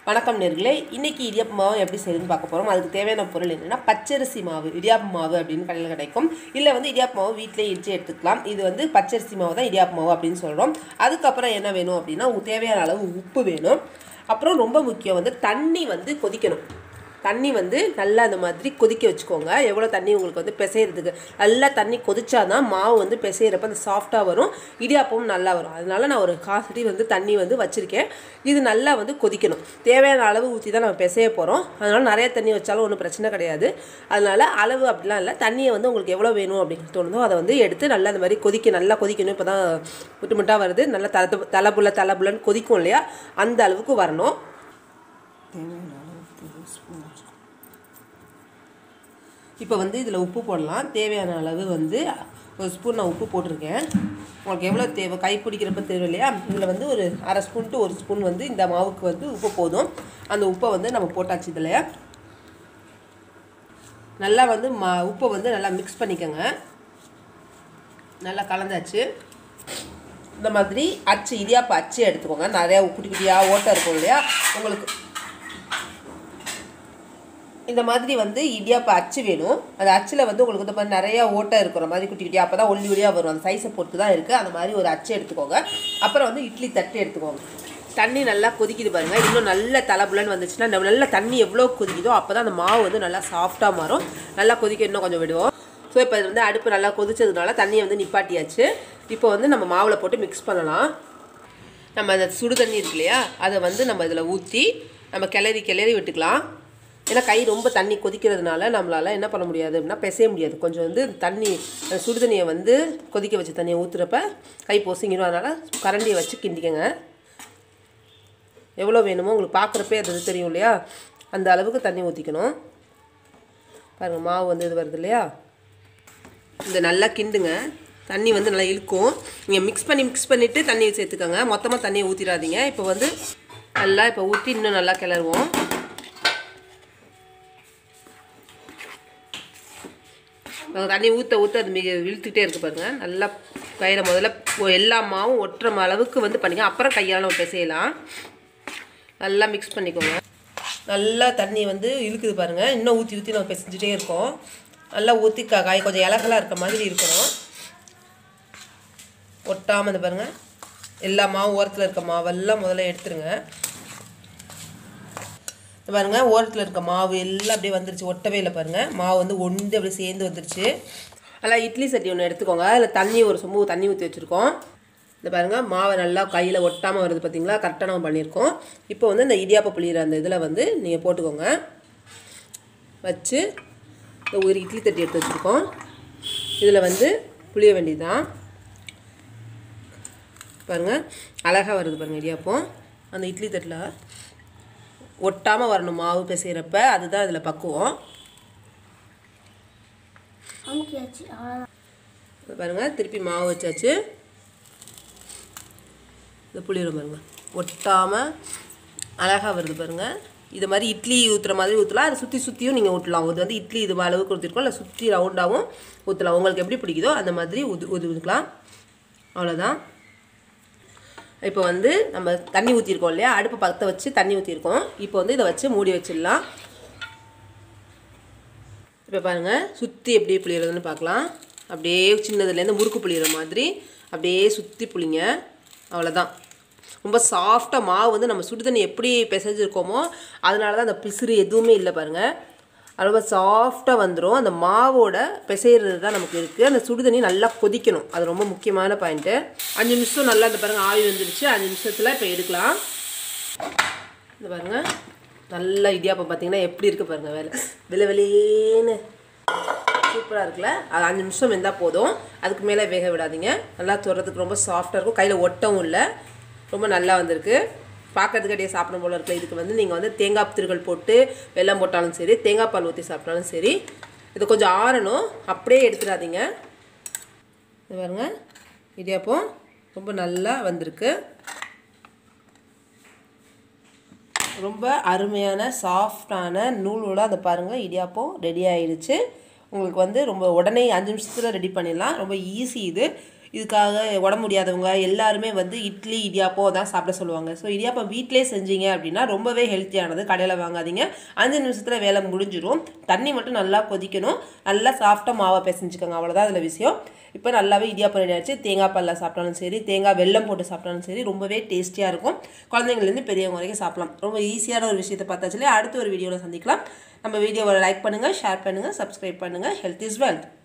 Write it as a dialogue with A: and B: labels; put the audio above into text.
A: வணக்கம் நேர்களே இன்னைக்கு இடியாப்ப மாவு எப்படி செய்யுதுன்னு பார்க்க போகிறோம் அதுக்கு தேவையான பொருள் என்னென்னா பச்சரிசி மாவு இடியாப்ப மாவு அப்படின்னு கடையில் கிடைக்கும் இல்லை வந்து இடியாப்ப மாவு வீட்டிலே இடிச்சு எடுத்துக்கலாம் இது வந்து பச்சரிசி மாவு தான் இடியாப்ப மாவு அப்படின்னு சொல்கிறோம் அதுக்கப்புறம் என்ன வேணும் அப்படின்னா உங்களுக்கு தேவையான அளவு உப்பு வேணும் அப்புறம் ரொம்ப முக்கியம் வந்து தண்ணி வந்து கொதிக்கணும் தண்ணி வந்து நல்லா அந்த மாதிரி கொதிக்க வச்சுக்கோங்க எவ்வளோ தண்ணி உங்களுக்கு வந்து பிசைறதுக்கு நல்லா தண்ணி கொதிச்சாதான் மாவு வந்து பிசைகிறப்ப அந்த சாஃப்டாக வரும் இடியாப்பமும் நல்லா வரும் அதனால நான் ஒரு காசடி வந்து தண்ணி வந்து வச்சுருக்கேன் இது நல்லா வந்து கொதிக்கணும் தேவையான அளவு ஊற்றி தான் நம்ம பிசைய போகிறோம் அதனால் நிறைய தண்ணி வச்சாலும் ஒன்றும் பிரச்சனை கிடையாது அதனால் அளவு அப்படிலாம் இல்லை தண்ணியை வந்து உங்களுக்கு எவ்வளோ வேணும் அப்படின்னு தோணுதோ அதை வந்து எடுத்து நல்லா அந்த மாதிரி கொதிக்க நல்லா கொதிக்கணும் இப்போ தான் முட்டு முட்டாக வருது நல்லா தலை தலைப்புல தலைப்புலன்னு கொதிக்கும் இல்லையா அந்த அளவுக்கு வரணும் இப்போ வந்து இதில் உப்பு போடலாம் தேவையான அளவு வந்து ஒரு ஸ்பூன் நான் உப்பு போட்டிருக்கேன் உங்களுக்கு எவ்வளோ தேவை கை பிடிக்கிறப்ப தேவை இல்லையா இதில் வந்து ஒரு அரை ஸ்பூன் டு ஒரு ஸ்பூன் வந்து இந்த மாவுக்கு வந்து உப்பு போதும் அந்த உப்பை வந்து நம்ம போட்டாச்சு இதில் நல்லா வந்து மா உப்பை வந்து நல்லா மிக்ஸ் பண்ணிக்கோங்க நல்லா கலந்தாச்சு இந்த மாதிரி அச்சு இடியாப்ப அச்சு எடுத்துக்கோங்க நிறையா குட்டி குட்டியாக ஓட்டை இருக்கும் இல்லையா உங்களுக்கு இந்த மாதிரி வந்து இடியாப்ப அச்சு வேணும் அந்த அச்சில் வந்து உங்களுக்கு இந்த மாதிரி நிறையா ஓட்டை இருக்கிற மாதிரி குட்டி குட்டியாக அப்போ தான் ஒல்லி ஒல்லியாக வரும் அந்த சைஸை பொறுத்து தான் இருக்குது அந்த மாதிரி ஒரு அச்சு எடுத்துக்கோங்க அப்புறம் வந்து இட்லி தட்டு எடுத்துக்கோங்க தண்ணி நல்லா கொதிக்குது பாருங்கள் இன்னும் நல்ல தலைப்புலன்னு வந்துச்சுன்னா நம்ம நல்ல தண்ணி எவ்வளோ கொதிக்குதோ அப்போ தான் அந்த மாவு வந்து நல்லா சாஃப்டாக மாறும் நல்லா கொதிக்க இன்னும் கொஞ்சம் விடுவோம் ஸோ இப்போ இது வந்து அடுப்பு நல்லா கொதிச்சதுனால தண்ணியை வந்து நிப்பாட்டியாச்சு இப்போ வந்து நம்ம மாவில் போட்டு மிக்ஸ் பண்ணலாம் நம்ம அந்த சுடு தண்ணி இருக்கு இல்லையா அதை வந்து நம்ம இதில் ஊற்றி நம்ம கிளறி கிளறி விட்டுக்கலாம் ஏன்னா கை ரொம்ப தண்ணி கொதிக்கிறதுனால நம்மளால் என்ன பண்ண முடியாது அப்படின்னா பிசைய முடியாது கொஞ்சம் வந்து தண்ணி அந்த சுடு தண்ணியை வந்து கொதிக்க வச்ச தண்ணியை ஊற்றுறப்ப கை பொசிங்கிடும் அதனால் கரண்டியை வச்சு கிண்டிக்கங்க எவ்வளோ வேணுமோ உங்களுக்கு பார்க்குறப்பே அது வந்து தெரியும் இல்லையா அந்த அளவுக்கு தண்ணி ஊற்றிக்கணும் பாருங்கள் மாவு வந்து இது வருது இல்லையா இந்த நல்லா கிண்டுங்க தண்ணி வந்து நல்லா இழுக்கும் நீங்கள் மிக்ஸ் பண்ணி மிக்ஸ் பண்ணிவிட்டு தண்ணி சேர்த்துக்கோங்க மொத்தமாக தண்ணியை ஊற்றிடாதீங்க இப்போ வந்து நல்லா இப்போ ஊற்றி இன்னும் நல்லா கிளறுவோம் தண்ணி ஊற்ற ஊற்ற அது மிக இழுத்துக்கிட்டே இருக்கு பாருங்கள் நல்லா கையில் முதல்ல எல்லா மாவும் ஒட்டுற அளவுக்கு வந்து பண்ணிக்க அப்புறம் கையால் நம்ம பிசையலாம் நல்லா மிக்ஸ் பண்ணிக்கோங்க நல்லா தண்ணி வந்து இழுக்குது பாருங்கள் இன்னும் ஊற்றி ஊற்றி நம்ம பிசைஞ்சிட்டே இருக்கோம் நல்லா ஊற்றி கா காய் கொஞ்சம் இலகலாக இருக்க மாதிரி இருக்கணும் ஒட்டாமல் இந்த பாருங்கள் எல்லா மாவு ஓரத்தில் இருக்க மாவெல்லாம் முதல்ல எடுத்துருங்க இந்த பாருங்க ஓரத்தில் இருக்க மாவு எல்லாம் அப்படியே வந்துருச்சு ஒட்டவே இல்லை பாருங்கள் மாவு வந்து ஒன்று அப்படியே சேர்ந்து வந்துருச்சு அதில் இட்லி சட்டி ஒன்று எடுத்துக்கோங்க அதில் தண்ணி ஒரு சொம்பு தண்ணி ஊற்றி வச்சுருக்கோம் இந்த பாருங்கள் மாவை நல்லா கையில் ஒட்டாமல் வருது பார்த்தீங்களா கரெக்டாக நம்ம பண்ணியிருக்கோம் இப்போ வந்து இந்த இடியாப்ப புளியிற அந்த இதில் வந்து நீங்கள் போட்டுக்கோங்க வச்சு இந்த ஒரு இட்லி தட்டி எடுத்து வச்சுருக்கோம் இதில் வந்து புளிய வேண்டியதுதான் பாருங்கள் அழகாக வருது பாருங்கள் இடியாப்பம் அந்த இட்லி தட்டில் ஒட்டாமல் வரணும் மாவு பிசைகிறப்ப அதுதான் இதில் பக்குவம்
B: அமுக்கியாச்சு அவ்வளோதான்
A: இது பாருங்கள் திருப்பி மாவு வச்சாச்சு இது புளியிடும் பாருங்கள் ஒட்டாமல் அழகாக வருது பாருங்கள் இது மாதிரி இட்லி ஊற்றுற மாதிரி ஊற்றலாம் அதை சுற்றி சுற்றியும் நீங்கள் ஊற்றலாம் இது வந்து இட்லி இது அளவுக்கு ஊற்றிருக்கோம் இல்லை சுற்றி ரவுண்டாகவும் ஊற்றலாம் உங்களுக்கு எப்படி பிடிக்குதோ அந்த மாதிரி ஊது ஊற்றிக்கலாம் அவ்வளோதான் இப்போ வந்து நம்ம தண்ணி ஊற்றிருக்கோம் இல்லையா அடுப்பு பக்கத்தை வச்சு தண்ணி ஊற்றிருக்கோம் இப்போ வந்து இதை வச்சு மூடி வச்சிடலாம் இப்போ பாருங்கள் சுற்றி எப்படி புளியறதுன்னு பார்க்கலாம் அப்படியே சின்னதுலேருந்து முறுக்கு புளியிற மாதிரி அப்படியே சுற்றி புளிங்க அவ்வளோதான் ரொம்ப சாஃப்டாக மாவு வந்து நம்ம சுடு தண்ணி எப்படி பிசைஞ்சிருக்கோமோ அதனால தான் அந்த பிசுறு எதுவுமே இல்லை பாருங்கள் அது ரொம்ப சாஃப்டாக வந்துடும் அந்த மாவோட பிசைறது தான் நமக்கு இருக்குது அந்த சுடு தண்ணி நல்லா கொதிக்கணும் அது ரொம்ப முக்கியமான பாயிண்ட்டு அஞ்சு நிமிஷம் நல்லா இந்த பாருங்கள் ஆவி வந்துருச்சு அஞ்சு நிமிஷத்தில் இப்போ எடுக்கலாம் இந்த பாருங்கள் நல்லா இடியாப்பம் பார்த்தீங்கன்னா எப்படி இருக்குது பாருங்கள் வேலை விலை வெளியேன்னு சூப்பராக இருக்குல்ல அது அஞ்சு நிமிஷம் வெந்தால் போதும் அதுக்கு மேலே வேக விடாதீங்க நல்லா துறதுக்கு ரொம்ப சாஃப்டாக இருக்கும் கையில் ஒட்டவும் இல்லை ரொம்ப நல்லா வந்திருக்கு பார்க்கறதுக்கு அப்படியே சாப்பிடும் போல இருக்குல்ல இதுக்கு வந்து நீங்கள் வந்து தேங்காய் திருகள் போட்டு வெல்லம் போட்டாலும் சரி தேங்காய் பால் ஊற்றி சாப்பிட்டாலும் சரி இது கொஞ்சம் ஆறணும் அப்படியே எடுத்துடாதீங்க இது பாருங்க இடியாப்பம் ரொம்ப நல்லா வந்திருக்கு ரொம்ப அருமையான சாஃப்டான நூலோட அதை பாருங்கள் இடியாப்பம் ரெடி ஆயிடுச்சு உங்களுக்கு வந்து ரொம்ப உடனே அஞ்சு நிமிஷத்தில் ரெடி பண்ணிடலாம் ரொம்ப ஈஸி இது இதுக்காக உடம்பு முடியாதவங்க எல்லாருமே வந்து இட்லி இடியாப்பம் தான் சாப்பிட சொல்லுவாங்க ஸோ இடியாப்பம் வீட்டிலே செஞ்சீங்க அப்படின்னா ரொம்பவே ஹெல்த்தியானது கடையில் வாங்காதீங்க அஞ்சு நிமிஷத்தில் வேலை முடிஞ்சிடும் தண்ணி மட்டும் நல்லா கொதிக்கணும் நல்லா சாஃப்டாக மாவை பிசைஞ்சுக்கோங்க அவ்வளோதான் அதில் விஷயம் இப்போ நல்லாவே இடியாப்பம் ரெடி ஆச்சு தேங்காய் பாலில் சாப்பிட்டாலும் சரி தேங்காய் வெல்லம் போட்டு சாப்பிட்டாலும் சரி ரொம்பவே டேஸ்டியாக இருக்கும் குழந்தைங்கள்லேருந்து பெரியவங்க வரைக்கும் சாப்பிடலாம் ரொம்ப ஈஸியான ஒரு விஷயத்தை பார்த்தாச்சுலே அடுத்த ஒரு வீடியோவில் சந்திக்கலாம் நம்ம வீடியோவை லைக் பண்ணுங்கள் ஷேர் பண்ணுங்கள் சப்ஸ்கிரைப் பண்ணுங்கள் ஹெல்த் இஸ் வெல்த்